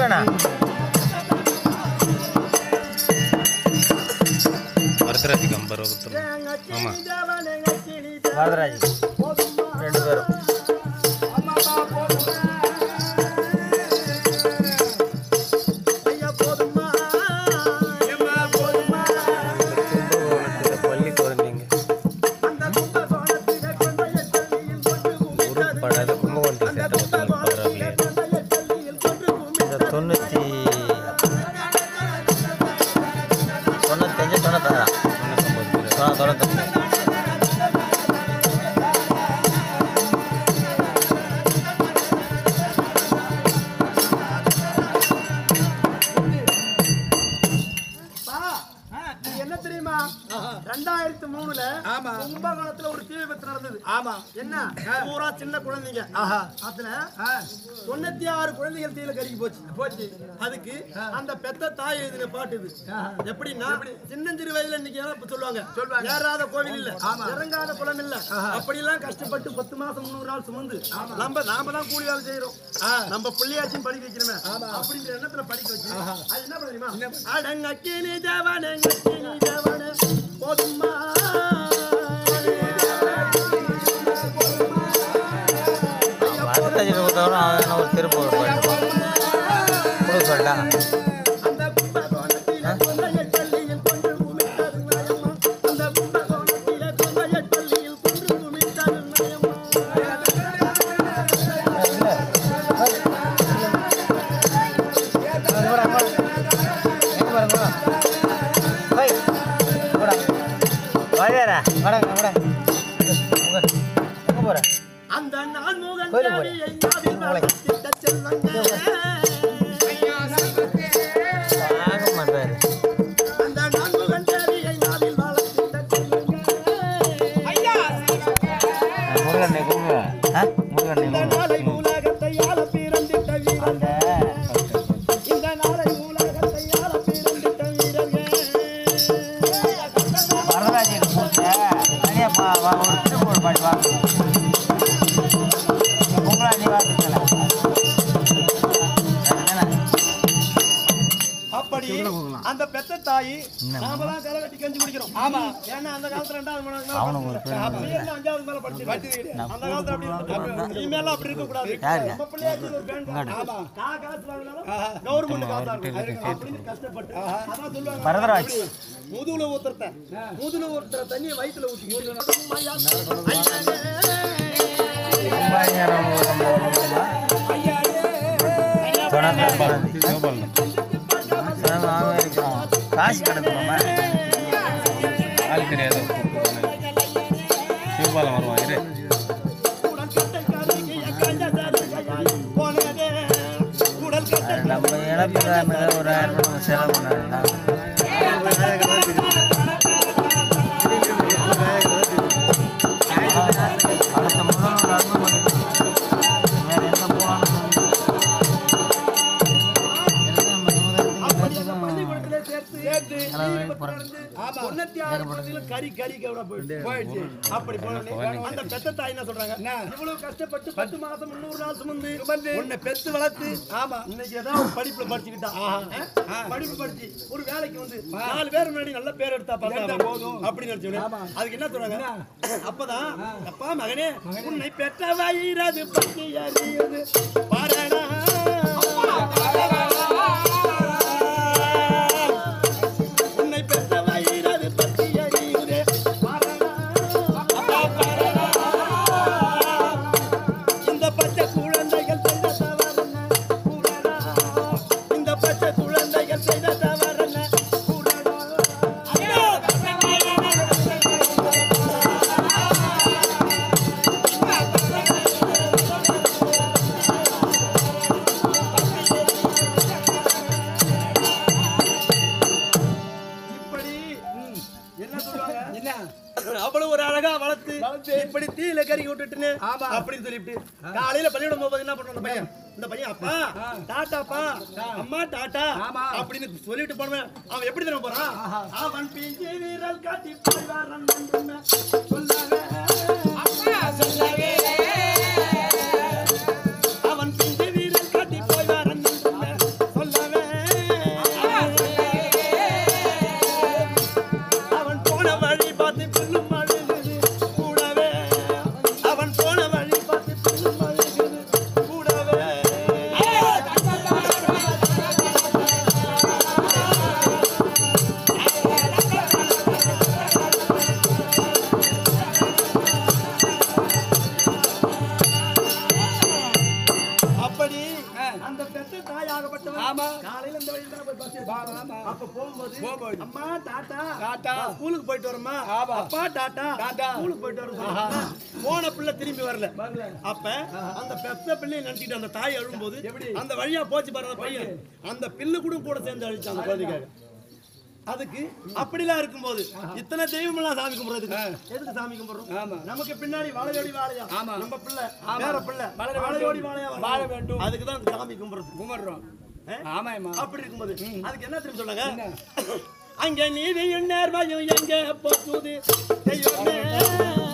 முருகனா வரதராஜ் கம்பர் ஒருத்தர் ஆமா வரதராஜ் ரெண்டு பேரும் கும்பகோணத்துல பள்ளி குழந்தைங்க உருப்படாத கும்பகோணத்தில் சேர்த்த ஒருத்தவங்களுக்கு பரவாயில்லையே இந்த தொண்ணூற்றி தொண்ணூத்தஞ்சு தொண்ணூத்தாறா தொண்ணூத்தொம்பது தொண்ணூத்தஞ்சு என்ன தெரியுமா ரெண்டாயிரத்தி மூணுல ஆமா. கும்பகோணத்துல ஒரு தீ விபத்து நடந்தது ஆமா என்ன பூரா சின்ன குழந்தைங்க ஆஹா அதுல ஆ, தொண்ணூத்தி ஆறு குழந்தைகள் தீயில கருகி போச்சு போச்சு அதுக்கு அந்த பெத்த தாய் எழுதின பாட்டு இது எப்படின்னா சின்னஞ்சிறு வயதுல இன்னைக்கு எல்லாம் இப்ப சொல்லுவாங்க சொல்லுவாங்க. ஏறாத கோவில் இல்ல ஆமா. இறங்காத குளம் இல்ல அப்படி எல்லாம் கஷ்டப்பட்டு பத்து மாசம் முந்நூறு நாள் சுமந்து நம்ம நாம தான் கூலி வேலை செய்யறோம் நம்ம பிள்ளையாச்சும் படிக்க வைக்கிறோமே அப்படிங்கிற எண்ணத்துல படிக்க வச்சு அது என்ன பண்ணுமா அடங்கக்கினி ஜவனே கினி ஜவனே போதுமா வரதராஜ் கொடுத்தவரும் அவன் ஒரு திருப்பூர் பாட்டு கொடுக்க சொல்லிட்டா அந்த கும்பகோணத்திலே கொள்ளையர் பள்ளியில் கொன்று குமித்தது நயமா. அந்த கும்பகோணத்திலே கொள்ளையர் பள்ளியில் கொன்று குமித்தது நயமா. அந்த நான்முகன் கோயிலுக்கு போறேன். தேவியை நாவில் வளர்த்திட்ட செல்வங்க. அந்த நான்முகன் தேவியை நாவில் வளர்த்திட்ட செல்வங்க. இந்த நாளை உலகத்தை ஆள பிறந்திட்ட வீரங்க. இந்த நாளை உலகத்தை ஆள பிறந்திட்ட வீரங்க. அப்படி அந்த பெத்த தாயி நாமெல்லாம் களை வெட்டி கஞ்சி குடிக்கிறோம் ஆமா ஏன்னா அந்த காலத்துல ரெண்டாவது மூணாவது மேல அவனுக்கு ஒரு படிச்சது. அப்ப நீ என்ன அஞ்சாவது மேல படிச்சது? அந்த காலத்துல அப்படி இருந்தது. இனிமேலாம் அப்படி இருக்க கூடாது யாருங்க? நம்ம பிள்ளையாச்சும் ஒரு பேண்ட் ஆமா நான் காசு வாங்கினாலும் கவர்மெண்ட் காசா இருக்கணும். அப்படின்னு கஷ்டப்பட்டு அதான் சொல்லுவாங்க வரதராஜ். முதுகுல ஊத்துறத முதுகுல ஊத்துற தண்ணியை வயித்துல காசு கிடக்கணுமா ஆள் தெரியாத சிவபாலம் வருவான் இரு நம்ம இழப்புக்காக ஒரு ஆயிரம் ரூபாய் நம்ம செலவு பண்ணலாம் அடுத்த முதல் நடந்து வேற எந்த போனாலும் கறி கறி கவலை போயிடுச்சு. போயிடுச்சு. அப்படி போனோடனே அந்த பெத்த தாய் என்ன சொல்றாங்க இவ்வளவு கஷ்டப்பட்டு பத்து மாசம் முன்னூறு நாள் சுமந்து உன்னை பெத்து வளர்த்து ஆமா இன்னைக்கு ஏதாவது ஒரு படிப்புல படிச்சுக்கிட்டா ஆ? படிப்பு படிச்சு ஒரு வேலைக்கு வந்து நாலு பேர் முன்னாடி நல்ல பேர் எடுத்தா பார்த்தா போதும் அப்படின்னு நினைச்சு அதுக்கு என்ன சொல்றாங்க அப்பதான் அப்பா மகனே உன்னை பெற்ற வயிறது பற்றி அறியுது பாரடா உன்னை பெற்ற வயிறது பற்றி அறியுதே பாரடா அப்பா பாரடா இந்த பச்சை குழந்தைகள் செய்த தவறென்ன கூறடா இந்த பச்சை குழந்தைகள் செய்த தவறென்ன கூறடா இப்படி என்ன சொல்லுவாங்க என்ன அவ்வளவு ஒரு அழகா வளர்த்து இப்படி தீயில கறி விட்டுட்டுன்னு அப்படின்னு சொல்லிட்டு காலையில பள்ளியிடம் போகும்போது என்ன பண்றான் அந்த பையன் இந்த பையன் அப்பா டாட்டாப்பா அம்மா டாட்டா அப்படின்னு சொல்லிட்டு போனவன் அவன் எப்படி தெரியுமா போறான் அவன் பிஞ்சு வீரல் காட்டி போய் வரான் என்றுமே சொல்லாத சொல்லவே அவன் பிஞ்சு வீரல் காட்டி போய் வரான் என்றுமே அந்த பெத்த தாயாகப்பட்டவன் ஆமா. காலையில இந்த வழியில தான் போய் பஸ் ஆமா, ஆமா. அப்ப போகும்போது போகும்போது. அம்மா டாட்டா டாட்டா. நான் ஸ்கூலுக்கு போயிட்டு வரமா ஆமா. அப்பா டாட்டா டாட்டா. ஸ்கூலுக்கு போயிட்டு வரோம் போன பிள்ளை திரும்பி வரல அப்ப அந்த பெத்த பிள்ளையை நினைச்சிட்டு அந்த தாய் அழும்போது எப்படி? அந்த வழியா போச்சு பாரு அந்த பையன் அந்த பில்லு கூட கூட சேர்ந்து அழிச்சான் அந்த குழந்தைக்காக அதுக்கு அப்படிலாம் இருக்கும்போது இத்தனை தெய்வம் எல்லாம் சாமி கும்பிடுறதுக்கு எதுக்கு சாமி கும்பிடுறோம் ஆமா. நமக்கு பின்னாடி வாழையோடி வாழையா ஆமா. நம்ம பிள்ளை வேற பிள்ளை வளர வேண்டும். வாழையோடி வாழையா வாழ வேண்டும். அதுக்கு தான் சாமி கும்பிடுறது கும்பிடுறோம் ஆ? ஆமாம்மா அப்படி இருக்கும்போது அதுக்கு என்ன தெரியும் சொல்லுங்க அங்க நீதியும் நேர்மையும் எங்க போச்சுது தெய்வமே